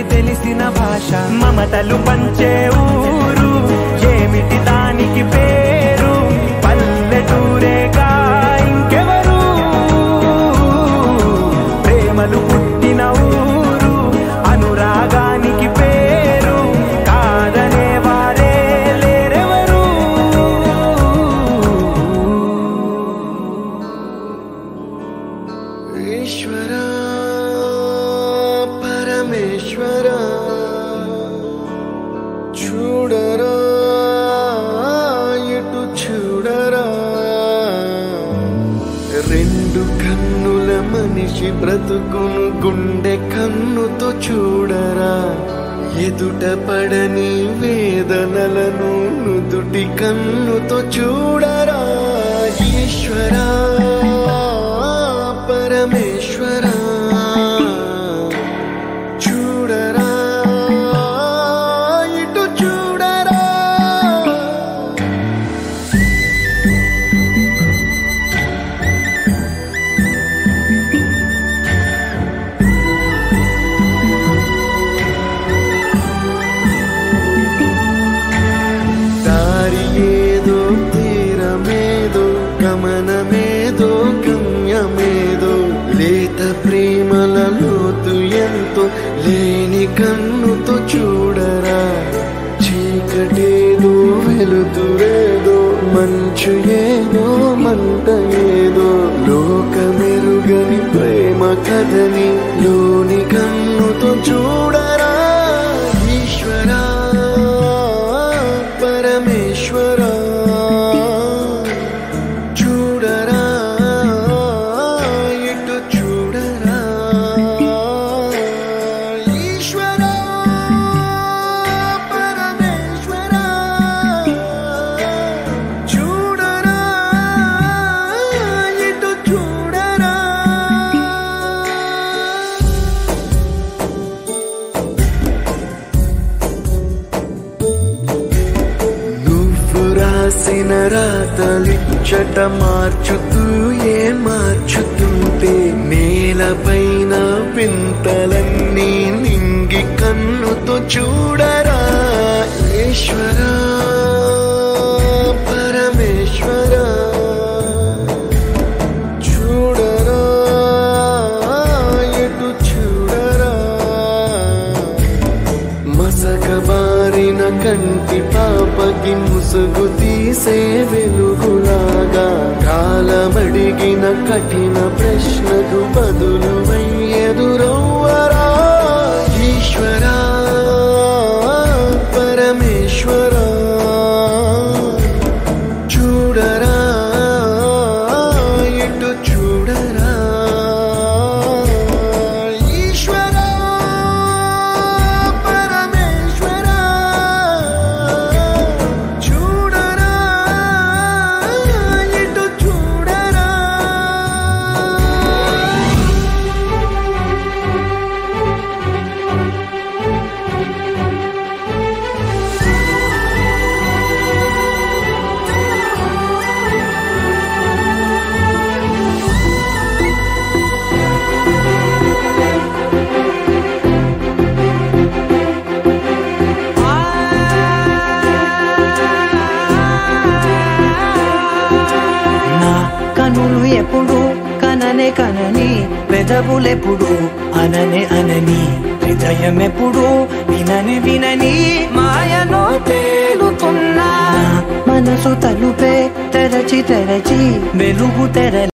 తెలిసిన భాష మమతలు పంచే ఊరు ఏమిటి దానికి పేరు పల్లెటూరేగా ఇంకెవరు ప్రేమలు పుట్టిన ఊరు అనురాగానికి పేరు కాదనే వారే లేరెవరు ఈశ్వర పరమేశ్వర చూడరా ఇటు చూడరా రెండు కన్నుల మనిషి బ్రతుకును గుండె కన్నుతో చూడరా ఎదుట పడని వేదనలను నుదుటి కన్నుతో చూడరా ఈశ్వర పరమేశ్వర చూడరా ఇటు చూడరా దారి ఏదో తీరమేదో గమనమేదో గమ్యమేదో లేత ప్రేమల లోతు ఎంతో లేని కన్నుతో చూడరా చీకటేదో వెలుతురేదో మంచు ఏదో మంట ఏదో లోకమెరుగని ప్రేమ కథని లోని కన్నుతో చూడరా ఈశ్వరా పరమేశ్వరా చూడరా ఇటు చూడరా ఈశ్వరా పరమేశ్వరా చూడరా ఇటు చూడరా నువ్వు రాసిన రాతలిచ్చట మార్చుతూ ఏ మార్చుతుంటే నేలపైన పింతలన్నీ నింగి కన్నుతో చూడరా ఈశ్వరా పరమేశ్వరా చూడరా ఎటు చూడరా మసక బారిన కంటి పాపకి ముసుగు తీసే వెలుగులాగా కాలమడిగిన కఠిన ప్రశ్నకు బదులు ఎదురవ్వరా ఈశ్వరా పరమేశ్వరా చూడరా ఇటు చూడరా ఈశ్వరా పరమేశ్వరా చూడరా ఇటు చూడరా నా కనులు ఎప్పుడు కననే కనని పెదవులెప్పుడు అననే అనని హృదయం ఎప్పుడు వినని వినని మాయలో తేలుతున్నా నా మనసు తలుపే తెరచి తెరచి వెలుగు తెర